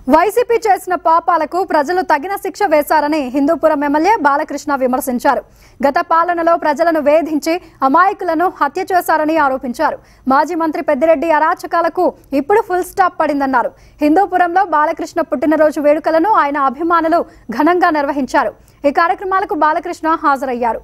YCP చేసిన పాపాలకు ప్రజలు తగిన శిక్ష వేశారని హిందూపురం ఎమ్మెల్యే బాలకృష్ణ విమర్శించారు గత పాలనలో ప్రజలను వేధించి అమాయకులను హత్య చేశారని ఆరోపించారు మాజీ మంత్రి పెద్దిరెడ్డి అరాచకాలకు ఇప్పుడు ఫుల్ స్టాప్ పడిందన్నారు హిందూపురంలో బాలకృష్ణ పుట్టినరోజు వేడుకలను ఆయన అభిమానులు ఘనంగా నిర్వహించారు ఈ కార్యక్రమాలకు బాలకృష్ణ హాజరయ్యారు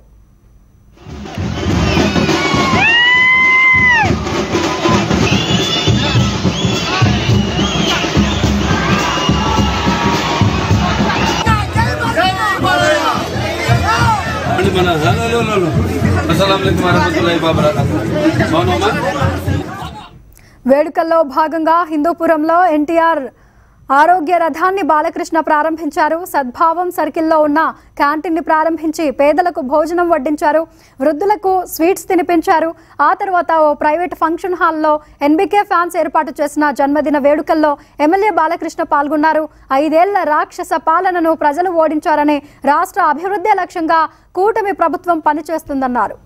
అండి మన హలో హలో హలో అస్సలం వరహమతుల్లాహి వబరకాతుహు మౌనమా వేడుకల్లో భాగంగా హిందూపురంలో ఎన్టీఆర్ ఆరోగ్య రథాన్ని బాలకృష్ణ ప్రారంభించారు సద్భావం సర్కిల్లో ఉన్న క్యాంటీన్ని ప్రారంభించి పేదలకు భోజనం వడ్డించారు వృద్ధులకు స్వీట్స్ తినిపించారు ఆ తర్వాత ఓ ప్రైవేట్ ఫంక్షన్ హాల్లో ఎన్బికే ఫ్యాన్స్ ఏర్పాటు చేసిన జన్మదిన వేడుకల్లో ఎమ్మెల్యే బాలకృష్ణ పాల్గొన్నారు ఐదేళ్ల రాక్షస పాలనను ప్రజలు ఓడించారని రాష్ట్ర అభివృద్ధి లక్ష్యంగా కూటమి ప్రభుత్వం పనిచేస్తుందన్నారు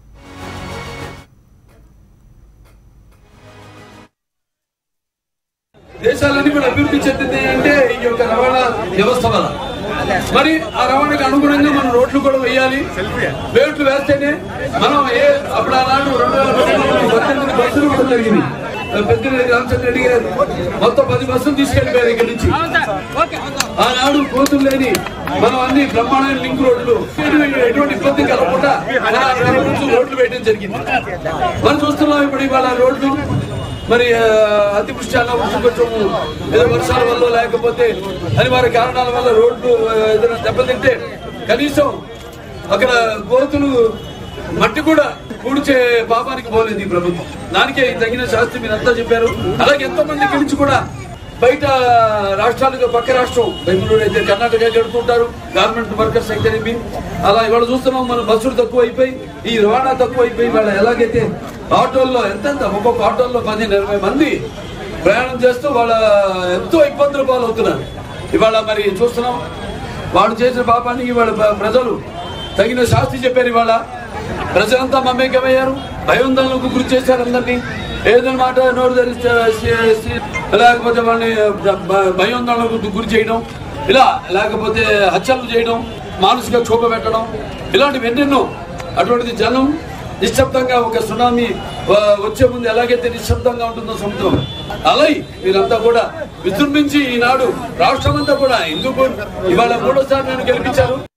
దేశాలన్నీ కూడా అభివృద్ధి చెందింది అంటే ఈ యొక్క రవాణా వ్యవస్థ వల్ల మరి ఆ రవాణాకు అనుగుణంగా మనం రోడ్లు కూడా వేయాలి వేట్లు వేస్తేనే మనం ఏ అప్పుడు ఆనాడు రెండు వేల పద్దెనిమిది పద్దెనిమిది బస్సులు కూడా జరిగింది పెద్దిరెడ్డి రామచంద్ర రెడ్డి గారు మొత్తం పది బస్సులు తీసుకెళ్లిపోయారు ఇక్కడి నుంచి ఆనాడు కోతులు లేని మనం అన్ని బ్రహ్మాండమైన లింక్ రోడ్లు ఎటువంటి ఇబ్బంది కలగకుండా మన గ్రామం నుంచి రోడ్లు వేయడం జరిగింది మనం చూస్తున్నాం ఇప్పుడు ఇవాళ రోడ్లు మరి ఆ, అతివృష్టి అనావృష్టి కొంచెం ఏదో వర్షాల వల్ల లేకపోతే అనివార్య కారణాల వల్ల రోడ్లు ఆ, ఏదైనా దెబ్బతింటే కనీసం అక్కడ గోతులు మట్టి కూడా పూడ్చే పాపానికి పోలేదు ఈ ప్రభుత్వం దానికే ఈ తగిన శాస్త్రి మీరు అంతా చెప్పారు అలాగే ఎంతో మంది ఇక్కడి నుంచి కూడా బయట రాష్ట్రాలుగా పక్క రాష్ట్రం బెంగళూరు అయితే కర్ణాటక గడుపుతుంటారు గవర్నమెంట్ వర్కర్స్ అయితే అలా ఇవాళ చూస్తున్నాం మన బస్సులు తక్కువ అయిపోయి ఈ రవాణా తక్కువ అయిపోయి వాళ్ళ ఎలాగైతే ఆటోల్లో ఎంత ఒక్కొక్క ఆటోల్లో పది ఇరవై మంది ప్రయాణం చేస్తూ వాళ్ళ ఎంతో ఇబ్బందులు పాలవుతున్నారు ఇవాళ మరి చూస్తున్నాం వాడు చేసిన పాపానికి ఇవాళ ప్ర- ప్రజలు తగిన శాస్తి చెప్పారు ఇవాళ ప్రజలంతా మమేకమయ్యారు భయోందనలకు గురి చేశారు అందరినీ ఏదైనా మాట నోరు ధరిస్తే లేకపోతే వాళ్ళని భ- భయోందనలకు గురి చేయడం ఇలా లేకపోతే హత్యలు చేయడం మానసిక క్షోభ పెట్టడం ఇలాంటివి ఎన్నెన్నో అటువంటిది జనం నిశ్శబ్దంగా ఒక సునామీ వ- వచ్చే ముందు ఎలాగైతే నిశ్శబ్దంగా ఉంటుందో సముద్రం అలా మీరంతా కూడా విజృంభించి ఈనాడు రాష్ట్రం అంతా కూడా ఎందుకు ఇవాళ మూడోసారి నేను గెలిపించారు